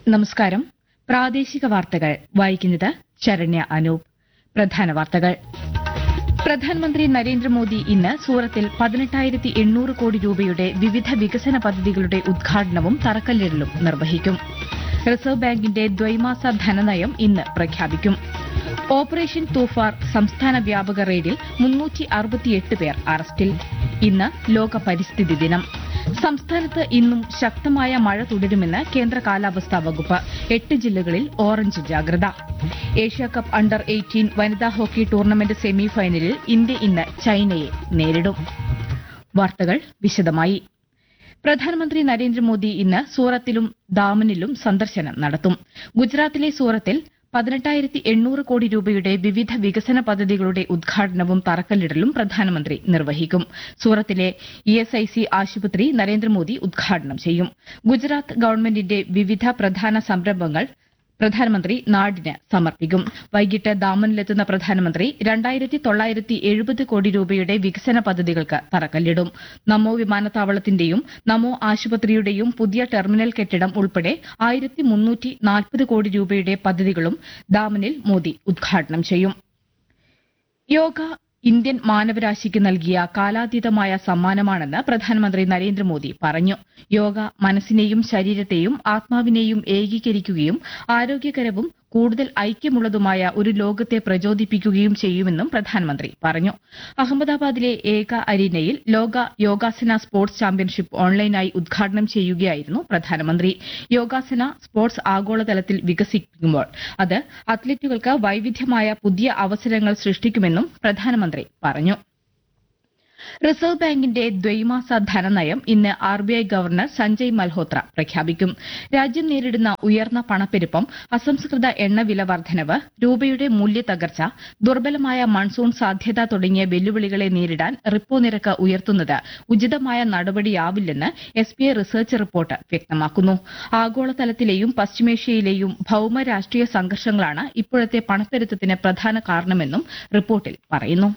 നമസ്കാരം പ്രാദേശിക വാർത്തകൾ വായിക്കുന്നത് ശരണ്യ അനൂപ് പ്രധാന വാർത്തകൾ പ്രധാനമന്ത്രി നരേന്ദ്രമോദി ഇന്ന് സൂറത്തിൽ പതിനെട്ടായിരത്തി എണ്ണൂറ് കോടി രൂപയുടെ വിവിധ വികസന പദ്ധതികളുടെ ഉദ്ഘാടനവും തറക്കല്ലിടലും നിർവഹിക്കും റിസർവ് ബാങ്കിന്റെ ദ്വൈമാസ ധനനയം ഇന്ന് പ്രഖ്യാപിക്കും ഓപ്പറേഷൻ തൂഫാർ സംസ്ഥാന വ്യാപക റെയ്ഡിൽ മുന്നൂറ്റി അറുപത്തിയെട്ട് പേർ അറസ്റ്റിൽ ഇന്ന് ലോക പരിസ്ഥിതി ദിനം സംസ്ഥാനത്ത് ഇന്നും ശക്തമായ മഴ തുടരുമെന്ന് കേന്ദ്ര കാലാവസ്ഥാ വകുപ്പ് എട്ട് ജില്ലകളിൽ ഓറഞ്ച് ജാഗ്രത ഏഷ്യാകപ്പ് അണ്ടർ എയ്റ്റീൻ വനിതാ ഹോക്കി ടൂർണമെന്റ് സെമി ഫൈനലിൽ ഇന്ത്യ ഇന്ന് ചൈനയെ നേരിടും വാർത്തകൾ വിശദമായി പ്രധാനമന്ത്രി നരേന്ദ്രമോദി ഇന്ന് സൂറത്തിലും ദാമനിലും സന്ദർശനം നടത്തും ഗുജറാത്തിലെ സൂറത്തിൽ പതിനെട്ടായിരത്തി എണ്ണൂറ് കോടി രൂപയുടെ വിവിധ വികസന പദ്ധതികളുടെ ഉദ്ഘാടനവും തറക്കല്ലിടലും പ്രധാനമന്ത്രി നിർവഹിക്കും സൂറത്തിലെ ഇഎസ്ഐസി ആശുപത്രി നരേന്ദ്രമോദി ഉദ്ഘാടനം ചെയ്യും ഗുജറാത്ത് ഗവൺമെന്റിന്റെ വിവിധ പ്രധാന സംരംഭങ്ങൾ പ്രധാനമന്ത്രി നാടിന് സമർപ്പിക്കും വൈകിട്ട് ദാമനിലെത്തുന്ന പ്രധാനമന്ത്രി രണ്ടായിരത്തി തൊള്ളായിരത്തി എഴുപത് കോടി രൂപയുടെ വികസന പദ്ധതികൾക്ക് തറക്കല്ലിടും നമോ വിമാനത്താവളത്തിന്റെയും നമോ ആശുപത്രിയുടെയും പുതിയ ടെർമിനൽ കെട്ടിടം ഉൾപ്പെടെ ആയിരത്തി മുന്നൂറ്റി നാൽപ്പത് കോടി രൂപയുടെ പദ്ധതികളും ദാമനിൽ മോദി ഉദ്ഘാടനം ചെയ്യും യോഗ ഇന്ത്യൻ മാനവരാശിക്ക് നൽകിയ കാലാതീതമായ സമ്മാനമാണെന്ന് പ്രധാനമന്ത്രി നരേന്ദ്രമോദി പറഞ്ഞു യോഗ മനസ്സിനെയും ശരീരത്തെയും ആത്മാവിനെയും ഏകീകരിക്കുകയും ആരോഗ്യകരവും കൂടുതൽ ഐക്യമുള്ളതുമായ ഒരു ലോകത്തെ പ്രചോദിപ്പിക്കുകയും ചെയ്യുമെന്നും പ്രധാനമന്ത്രി പറഞ്ഞു അഹമ്മദാബാദിലെ ഏക അരീനയിൽ ലോക യോഗാസന സ്പോർട്സ് ചാമ്പ്യൻഷിപ്പ് ഓൺലൈനായി ഉദ്ഘാടനം ചെയ്യുകയായിരുന്നു പ്രധാനമന്ത്രി യോഗാസന സ്പോർട്സ് ആഗോളതലത്തിൽ വികസിക്കുമ്പോൾ അത് അത്ലറ്റുകൾക്ക് വൈവിധ്യമായ പുതിയ അവസരങ്ങൾ സൃഷ്ടിക്കുമെന്നും പ്രധാനമന്ത്രി പറഞ്ഞു റിസർവ് ബാങ്കിന്റെ ദ്വൈമാസ ധനനയം ഇന്ന് ആർബിഐ ഗവർണർ സഞ്ജയ് മൽഹോത്ര പ്രഖ്യാപിക്കും രാജ്യം നേരിടുന്ന ഉയർന്ന പണപ്പെരുപ്പം അസംസ്കൃത എണ്ണവില വർധനവ് രൂപയുടെ മൂല്യത്തകർച്ച ദുർബലമായ മൺസൂൺ സാധ്യത തുടങ്ങിയ വെല്ലുവിളികളെ നേരിടാൻ റിപ്പോ നിരക്ക് ഉയർത്തുന്നത് ഉചിതമായ നടപടിയാവില്ലെന്ന് S B I research report വ്യക്തമാക്കുന്നു ആഗോളതലത്തിലെയും പശ്ചിമേഷ്യയിലെയും ഭൌമ രാഷ്ട്രീയ സംഘർഷങ്ങളാണ് ഇപ്പോഴത്തെ പണപ്പെരുത്തത്തിന് പ്രധാന കാരണമെന്നും റിപ്പോർട്ടിൽ പറയുന്നു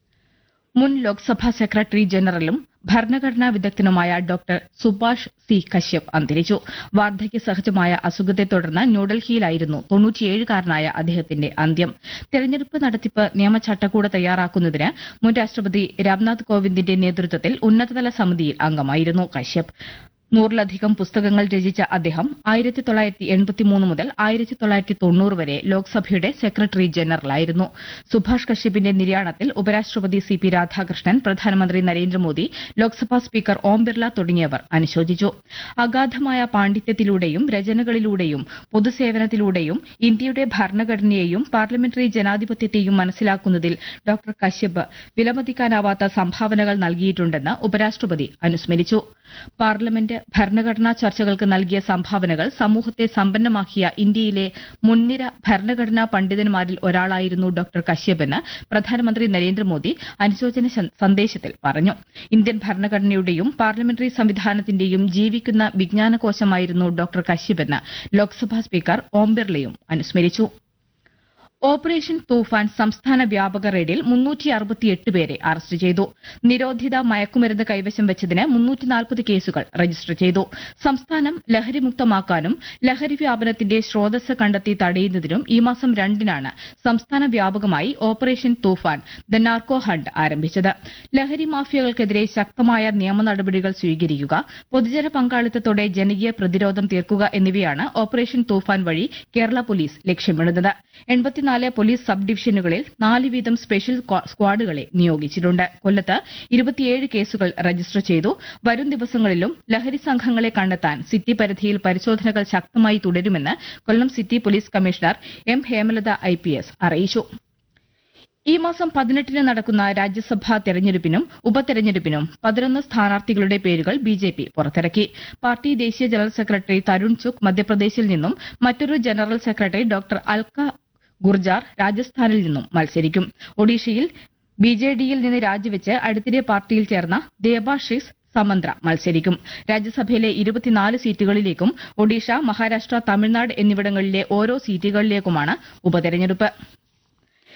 മുൻ ലോക്സഭാ സെക്രട്ടറി ജനറലും ഭരണഘടനാ വിദഗ്ധനുമായ ഡോക്ടർ സുഭാഷ് സി കശ്യപ് അന്തരിച്ചു വാർദ്ധക്യ സഹജമായ അസുഖത്തെ തുടർന്ന് ന്യൂഡൽഹിയിലായിരുന്നു തൊണ്ണൂറ്റിയേഴുകാരനായ അദ്ദേഹത്തിന്റെ അന്ത്യം തെരഞ്ഞെടുപ്പ് നടത്തിപ്പ് നിയമചട്ടക്കൂട് തയ്യാറാക്കുന്നതിന് മുൻ രാഷ്ട്രപതി രാംനാഥ് കോവിന്ദിന്റെ നേതൃത്വത്തിൽ ഉന്നതതല സമിതിയിൽ അംഗമായിരുന്നു കശ്യപ് നൂറിലധികം പുസ്തകങ്ങൾ രചിച്ച അദ്ദേഹം ആയിരത്തി തൊള്ളായിരത്തി എൺപത്തിമൂന്ന് മുതൽ ആയിരത്തി തൊള്ളായിരത്തി തൊണ്ണൂറ് വരെ ലോക്സഭയുടെ സെക്രട്ടറി ജനറലായിരുന്നു സുഭാഷ് കശ്യപിന്റെ നിര്യാണത്തിൽ ഉപരാഷ്ട്രപതി സി പി രാധാകൃഷ്ണൻ പ്രധാനമന്ത്രി നരേന്ദ്രമോദി ലോക്സഭാ സ്പീക്കർ ഓം ബിർല തുടങ്ങിയവർ അനുശോചിച്ചു അഗാധമായ പാണ്ഡിത്യത്തിലൂടെയും രചനകളിലൂടെയും പൊതുസേവനത്തിലൂടെയും ഇന്ത്യയുടെ ഭരണഘടനയെയും പാർലമെന്ററി ജനാധിപത്യത്തെയും മനസ്സിലാക്കുന്നതിൽ ഡോക്ടർ കശ്യപ് വിലമതിക്കാനാവാത്ത സംഭാവനകൾ നൽകിയിട്ടുണ്ടെന്ന് ഉപരാഷ്ട്രപതി അനുസ്മരിച്ചു പാർലമെന്റ് ഭരണഘടനാ ചർച്ചകൾക്ക് നൽകിയ സംഭാവനകൾ സമൂഹത്തെ സമ്പന്നമാക്കിയ ഇന്ത്യയിലെ മുൻനിര ഭരണഘടനാ പണ്ഡിതന്മാരിൽ ഒരാളായിരുന്നു ഡോക്ടർ കശ്യപെന്ന് പ്രധാനമന്ത്രി നരേന്ദ്രമോദി അനുശോചന സന്ദേശത്തിൽ പറഞ്ഞു ഇന്ത്യൻ ഭരണഘടനയുടെയും പാർലമെന്ററി സംവിധാനത്തിന്റെയും ജീവിക്കുന്ന വിജ്ഞാനകോശമായിരുന്നു ഡോക്ടർ കശ്യപെന്ന് ലോക്സഭാ സ്പീക്കർ ഓം ബിർളയും അനുസ്മരിച്ചു ഓപ്പറേഷൻ തൂഫാൻ സംസ്ഥാന വ്യാപക റെയ്ഡിൽ മുന്നൂറ്റി അറുപത്തിയെട്ട് പേരെ അറസ്റ്റ് ചെയ്തു നിരോധിത മയക്കുമരുന്ന് കൈവശം വെച്ചതിന് മുന്നൂറ്റിനാൽപ്പത് കേസുകൾ രജിസ്റ്റർ ചെയ്തു സംസ്ഥാനം ലഹരിമുക്തമാക്കാനും ലഹരി വ്യാപനത്തിന്റെ സ്രോതസ് കണ്ടെത്തി തടയുന്നതിനും ഈ മാസം രണ്ടിനാണ് സംസ്ഥാന വ്യാപകമായി operation Toofan the narco hunt ആരംഭിച്ചത് ലഹരി മാഫിയകൾക്കെതിരെ ശക്തമായ നിയമ നടപടികൾ സ്വീകരിക്കുക പൊതുജന പങ്കാളിത്തത്തോടെ ജനകീയ പ്രതിരോധം തീർക്കുക എന്നിവയാണ് ഓപ്പറേഷൻ തൂഫാൻ വഴി കേരള പോലീസ് ലക്ഷ്യമിടുന്നത് എൺപത്തിനാല് പോലീസ് സബ് ഡിവിഷനുകളിൽ നാല് വീതം സ്പെഷ്യൽ സ്ക്വാഡുകളെ നിയോഗിച്ചിട്ടുണ്ട് കൊല്ലത്ത് ഇരുപത്തിയേഴ് കേസുകൾ രജിസ്റ്റർ ചെയ്തു വരും ദിവസങ്ങളിലും ലഹരി സംഘങ്ങളെ കണ്ടെത്താൻ സിറ്റി പരിധിയിൽ പരിശോധനകൾ ശക്തമായി തുടരുമെന്ന് Kollam city police commissioner M Hemalatha IPS അറിയിച്ചു ഈ മാസം പതിനെട്ടിന് നടക്കുന്ന രാജ്യസഭാ തെരഞ്ഞെടുപ്പിനും ഉപതെരഞ്ഞെടുപ്പിനും പതിനൊന്ന് സ്ഥാനാർത്ഥികളുടെ പേരുകൾ ബിജെപി പുറത്തിറക്കി പാർട്ടി ദേശീയ ജനറൽ സെക്രട്ടറി തരുൺ ചുക് മധ്യപ്രദേശിൽ നിന്നും മറ്റൊരു general secretary doctor Alka Gurjar രാജസ്ഥാനിൽ നിന്നും മത്സരിക്കും ഒഡീഷയിൽ ബിജെഡിയിൽ നിന്ന് രാജിവെച്ച് അടുത്തിടെ പാർട്ടിയിൽ ചേർന്ന ദേബാഷിസ് സമന്ത്ര മത്സരിക്കും രാജ്യസഭയിലെ ഇരുപത്തിനാല് സീറ്റുകളിലേക്കും ഒഡീഷ മഹാരാഷ്ട്ര തമിഴ്നാട് എന്നിവിടങ്ങളിലെ ഓരോ സീറ്റുകളിലേക്കുമാണ് ഉപതെരഞ്ഞെടുപ്പ്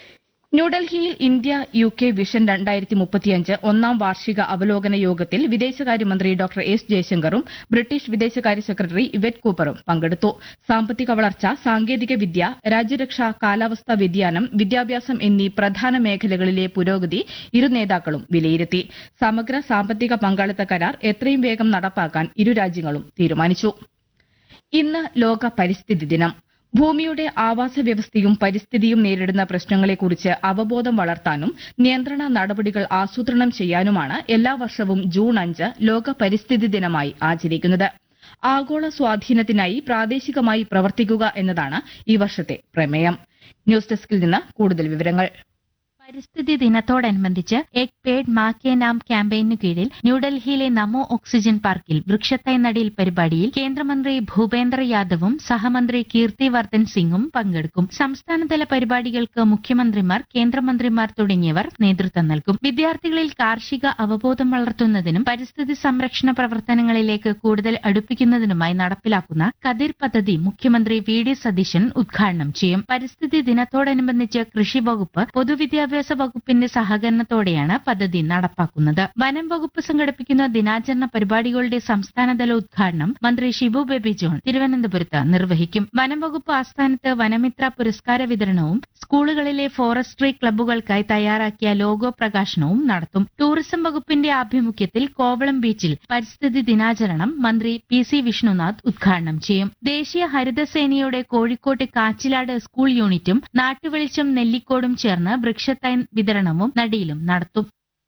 ന്യൂഡൽഹിയിൽ ഇന്ത്യ യു കെ വിഷൻ രണ്ടായിരത്തി മുപ്പത്തിയഞ്ച് ഒന്നാം വാർഷിക അവലോകന യോഗത്തിൽ വിദേശകാര്യമന്ത്രി ഡോക്ടർ എസ് ജയശങ്കറും ബ്രിട്ടീഷ് വിദേശകാര്യ സെക്രട്ടറി ഇവറ്റ് കൂപ്പറും പങ്കെടുത്തു സാമ്പത്തിക വളർച്ച സാങ്കേതിക വിദ്യ രാജ്യരക്ഷ കാലാവസ്ഥാ വ്യതിയാനം വിദ്യാഭ്യാസം എന്നീ പ്രധാന മേഖലകളിലെ പുരോഗതി ഇരു നേതാക്കളും വിലയിരുത്തി സമഗ്ര സാമ്പത്തിക പങ്കാളിത്ത കരാർ എത്രയും വേഗം നടപ്പാക്കാൻ ഇരു രാജ്യങ്ങളും തീരുമാനിച്ചു ഇന്ന് ലോക പരിസ്ഥിതി ദിനം ഭൂമിയുടെ ആവാസ വ്യവസ്ഥയും പരിസ്ഥിതിയും നേരിടുന്ന പ്രശ്നങ്ങളെക്കുറിച്ച് അവബോധം വളർത്താനും നിയന്ത്രണ നടപടികൾ ആസൂത്രണം ചെയ്യാനുമാണ് എല്ലാ വർഷവും ജൂൺ അഞ്ച് ലോക പരിസ്ഥിതി ദിനമായി ആചരിക്കുന്നത് ആഗോള സ്വാധീനത്തിനായി പ്രാദേശികമായി പ്രവർത്തിക്കുക എന്നതാണ് ഈ വർഷത്തെ പ്രമേയം ന്യൂസ് ഡെസ്കിൽ നിന്ന് കൂടുതൽ വിവരങ്ങൾ പരിസ്ഥിതി ദിനത്തോടനുബന്ധിച്ച് എക് പേഡ് മാ കെ നാം ക്യാമ്പയിനു കീഴിൽ ന്യൂഡൽഹിയിലെ നമോ ഓക്സിജൻ പാർക്കിൽ വൃക്ഷത്തൈ നടീൽ പരിപാടിയിൽ കേന്ദ്രമന്ത്രി ഭൂപേന്ദ്ര യാദവും സഹമന്ത്രി കീർത്തി വർദ്ധൻ സിംഗും പങ്കെടുക്കും സംസ്ഥാനതല പരിപാടികൾക്ക് മുഖ്യമന്ത്രിമാർ കേന്ദ്രമന്ത്രിമാർ തുടങ്ങിയവർ നേതൃത്വം നൽകും വിദ്യാർത്ഥികളിൽ കാർഷിക അവബോധം വളർത്തുന്നതിനും പരിസ്ഥിതി സംരക്ഷണ പ്രവർത്തനങ്ങളിലേക്ക് കൂടുതൽ അടുപ്പിക്കുന്നതിനുമായി നടപ്പിലാക്കുന്ന കതിർ പദ്ധതി മുഖ്യമന്ത്രി വി ഡി സതീശൻ ഉദ്ഘാടനം ചെയ്യും പരിസ്ഥിതി ദിനത്തോടനുബന്ധിച്ച് കൃഷി വകുപ്പ് പൊതുവിദ്യാഭ്യാസ വകുപ്പിന്റെ സഹകരണത്തോടെയാണ് പദ്ധതി നടപ്പാക്കുന്നത് വനം വകുപ്പ് സംഘടിപ്പിക്കുന്ന ദിനാചരണ പരിപാടികളുടെ സംസ്ഥാനതല ഉദ്ഘാടനം മന്ത്രി ഷിബു ബേബി ജോൺ തിരുവനന്തപുരത്ത് നിർവഹിക്കും വനം വകുപ്പ് ആസ്ഥാനത്ത് വനമിത്ര പുരസ്കാര വിതരണവും സ്കൂളുകളിലെ ഫോറസ്ട്രി ക്ലബ്ബുകൾക്കായി തയ്യാറാക്കിയ ലോഗോ പ്രകാശനവും നടത്തും ടൂറിസം വകുപ്പിന്റെ ആഭിമുഖ്യത്തിൽ കോവളം ബീച്ചിൽ പരിസ്ഥിതി ദിനാചരണം മന്ത്രി പി സി വിഷ്ണുനാഥ് ഉദ്ഘാടനം ചെയ്യും ദേശീയ ഹരിതസേനയുടെ കോഴിക്കോട്ടെ കാച്ചിലാട് സ്കൂൾ യൂണിറ്റും നാട്ടുവെളിച്ചം നെല്ലിക്കോടും ചേർന്ന് വൃക്ഷത്തൈ വിതരണവും നടിയിലും നടത്തും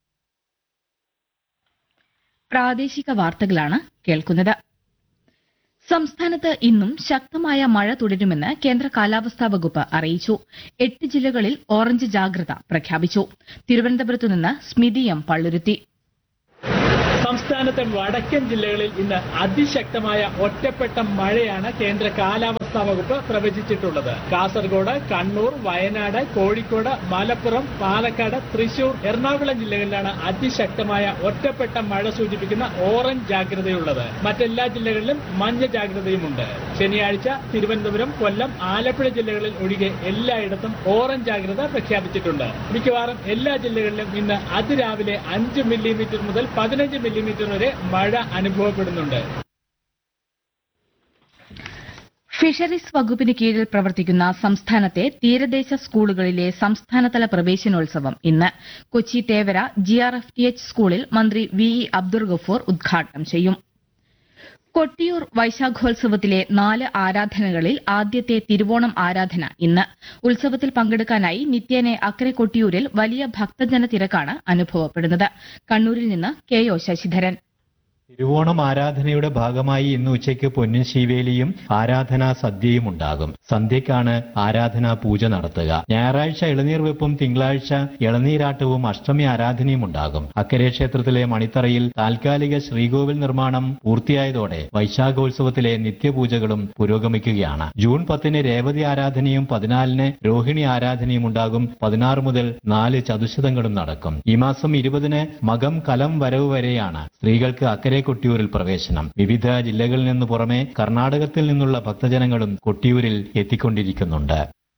പ്രാദേശിക വാർത്തകളാണ് കേൾക്കുന്നത് സംസ്ഥാനത്ത് ഇന്നും ശക്തമായ മഴ തുടരുമെന്ന് കേന്ദ്ര കാലാവസ്ഥാ വകുപ്പ് അറിയിച്ചു എട്ട് ജില്ലകളിൽ ഓറഞ്ച് ജാഗ്രത പ്രഖ്യാപിച്ചു തിരുവനന്തപുരത്തു നിന്ന് സ്മിതി എം പള്ളുരുത്തി സംസ്ഥാനത്തെ വടക്കൻ ജില്ലകളിൽ ഇന്ന് അതിശക്തമായ ഒറ്റപ്പെട്ട മഴയാണ് കേന്ദ്ര കാലാവസ്ഥാ വകുപ്പ് പ്രവചിച്ചിട്ടുള്ളത് കാസർഗോഡ് കണ്ണൂർ വയനാട് കോഴിക്കോട് മലപ്പുറം പാലക്കാട് തൃശൂർ എറണാകുളം ജില്ലകളിലാണ് അതിശക്തമായ ഒറ്റപ്പെട്ട മഴ സൂചിപ്പിക്കുന്ന ഓറഞ്ച് ജാഗ്രതയുള്ളത് മറ്റെല്ലാ ജില്ലകളിലും മഞ്ഞ ജാഗ്രതയുമുണ്ട് ശനിയാഴ്ച തിരുവനന്തപുരം കൊല്ലം ആലപ്പുഴ ജില്ലകളിൽ ഒഴികെ എല്ലായിടത്തും ഓറഞ്ച് ജാഗ്രത പ്രഖ്യാപിച്ചിട്ടുണ്ട് മിക്കവാറും എല്ലാ ജില്ലകളിലും ഇന്ന് അതിരാവിലെ അഞ്ച് മില്ലിമീറ്റർ മുതൽ പതിനഞ്ച് മില്ലിമീറ്റർ വരെ മഴ അനുഭവപ്പെടുന്നുണ്ട് ഫിഷറീസ് വകുപ്പിന് കീഴിൽ പ്രവർത്തിക്കുന്ന സംസ്ഥാനത്തെ തീരദേശ സ്കൂളുകളിലെ സംസ്ഥാനതല പ്രവേശനോത്സവം ഇന്ന് Kochi Thevara GRF T H സ്കൂളിൽ മന്ത്രി വി ഇ അബ്ദുൾ ഗഫൂർ ഉദ്ഘാടനം ചെയ്യും കൊട്ടിയൂർ വൈശാഖോത്സവത്തിലെ നാല് ആരാധനകളിൽ ആദ്യത്തെ തിരുവോണം ആരാധന ഇന്ന് ഉത്സവത്തിൽ പങ്കെടുക്കാനായി നിത്യേനെ അക്കരെ കൊട്ടിയൂരിൽ വലിയ ഭക്തജന തിരക്കാണ് അനുഭവപ്പെടുന്നത് കണ്ണൂരിൽ നിന്ന് കെ ഒ ശശിധരൻ തിരുവോണം ആരാധനയുടെ ഭാഗമായി ഇന്ന് ഉച്ചയ്ക്ക് പൊന്നും ശീവേലിയും ആരാധനാ സദ്യയും ഉണ്ടാകും സന്ധ്യയ്ക്കാണ് ആരാധനാ പൂജ നടത്തുക ഞായറാഴ്ച ഇളനീർ വെപ്പും തിങ്കളാഴ്ച ഇളനീരാട്ടവും അഷ്ടമി ആരാധനയും ഉണ്ടാകും അക്കരെ ക്ഷേത്രത്തിലെ മണിത്തറയിൽ താൽക്കാലിക ശ്രീകോവിൽ നിർമ്മാണം പൂർത്തിയായതോടെ വൈശാഖോത്സവത്തിലെ നിത്യപൂജകളും പുരോഗമിക്കുകയാണ് ജൂൺ പത്തിന് രേവതി ആരാധനയും പതിനാലിന് രോഹിണി ആരാധനയും ഉണ്ടാകും പതിനാറ് മുതൽ നാല് ചതുശതങ്ങളും നടക്കും ഈ മാസം ഇരുപതിന് മകം കലം വരവ് വരെയാണ് സ്ത്രീകൾക്ക് അക്കരെ കൊട്ടിയൂരിൽ പ്രവേശനം വിവിധ ജില്ലകളിൽ നിന്ന് പുറമെ കർണാടകത്തിൽ നിന്നുള്ള ഭക്തജനങ്ങളും കൊട്ടിയൂരിൽ എത്തിക്കൊണ്ടിരിക്കുന്നുണ്ട്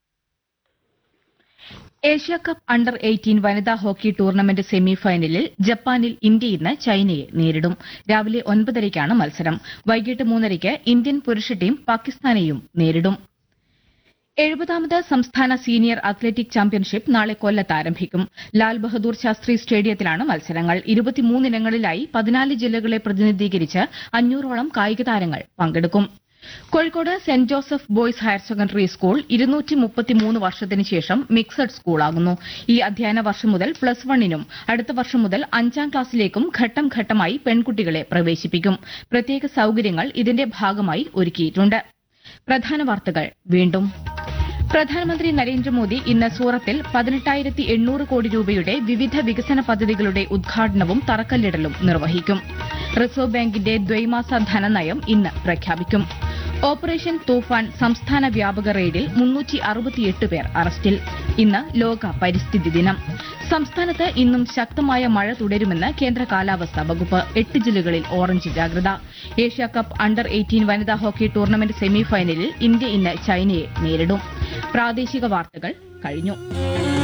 ഏഷ്യ കപ്പ് അണ്ടർ എയ്റ്റീൻ വനിതാ ഹോക്കി ടൂർണമെന്റ് സെമി ഫൈനലിൽ ജപ്പാനിൽ ഇന്ത്യ ഇന്ന് ചൈനയെ നേരിടും രാവിലെ ഒൻപതരയ്ക്കാണ് മത്സരം വൈകിട്ട് മൂന്നരയ്ക്ക് ഇന്ത്യൻ പുരുഷ ടീം പാകിസ്ഥാനെയും നേരിടും എഴുപതാമത് സംസ്ഥാന സീനിയർ അത്ലറ്റിക് ചാമ്പ്യൻഷിപ്പ് നാളെ കൊല്ലത്ത് ആരംഭിക്കും ലാൽ ബഹദൂർ ശാസ്ത്രി സ്റ്റേഡിയത്തിലാണ് മത്സരങ്ങൾ ഇരുപത്തിമൂന്നിനങ്ങളിലായി പതിനാല് ജില്ലകളെ പ്രതിനിധീകരിച്ച് അഞ്ഞൂറോളം കായിക താരങ്ങൾ പങ്കെടുക്കും Kozhikode saint Joseph boys higher secondary school ഇരുന്നൂറ്റി മുപ്പത്തിമൂന്ന് വർഷത്തിന് ശേഷം മിക്സഡ് സ്കൂളാകുന്നു ഈ അധ്യയന വർഷം മുതൽ പ്ലസ് വണ്ണിനും അടുത്ത വർഷം മുതൽ അഞ്ചാം ക്ലാസ്സിലേക്കും ഘട്ടം ഘട്ടമായി പെൺകുട്ടികളെ പ്രവേശിപ്പിക്കും പ്രത്യേക സൌകര്യങ്ങൾ ഇതിന്റെ ഭാഗമായി ഒരുക്കിയിട്ടുണ്ട് പ്രധാന വാർത്തകൾ വീണ്ടും പ്രധാനമന്ത്രി നരേന്ദ്രമോദി ഇന്ന് സൂറത്തിൽ പതിനെട്ടായിരത്തി എണ്ണൂറ് കോടി രൂപയുടെ വിവിധ വികസന പദ്ധതികളുടെ ഉദ്ഘാടനവും തറക്കല്ലിടലും നിർവഹിക്കും റിസർവ് ബാങ്കിന്റെ ദ്വൈമാസ ധനനയം ഇന്ന് പ്രഖ്യാപിക്കും ഓപ്പറേഷൻ തൂഫാൻ സംസ്ഥാന വ്യാപക റെയ്ഡിൽ മുന്നൂറ്റി അറുപത്തിയെട്ട് പേർ അറസ്റ്റിൽ ഇന്ന് ലോക പരിസ്ഥിതി ദിനം സംസ്ഥാനത്ത് ഇന്നും ശക്തമായ മഴ തുടരുമെന്ന് കേന്ദ്ര കാലാവസ്ഥാ വകുപ്പ് എട്ട് ജില്ലകളിൽ ഓറഞ്ച് ജാഗ്രത ഏഷ്യ കപ്പ് അണ്ടർ എയ്റ്റീൻ വനിതാ ഹോക്കി ടൂർണമെന്റ് സെമി ഫൈനലിൽ ഇന്ത്യ ഇന്ന് ചൈനയെ നേരിടും പ്രാദേശിക വാർത്തകൾ കഴിഞ്ഞു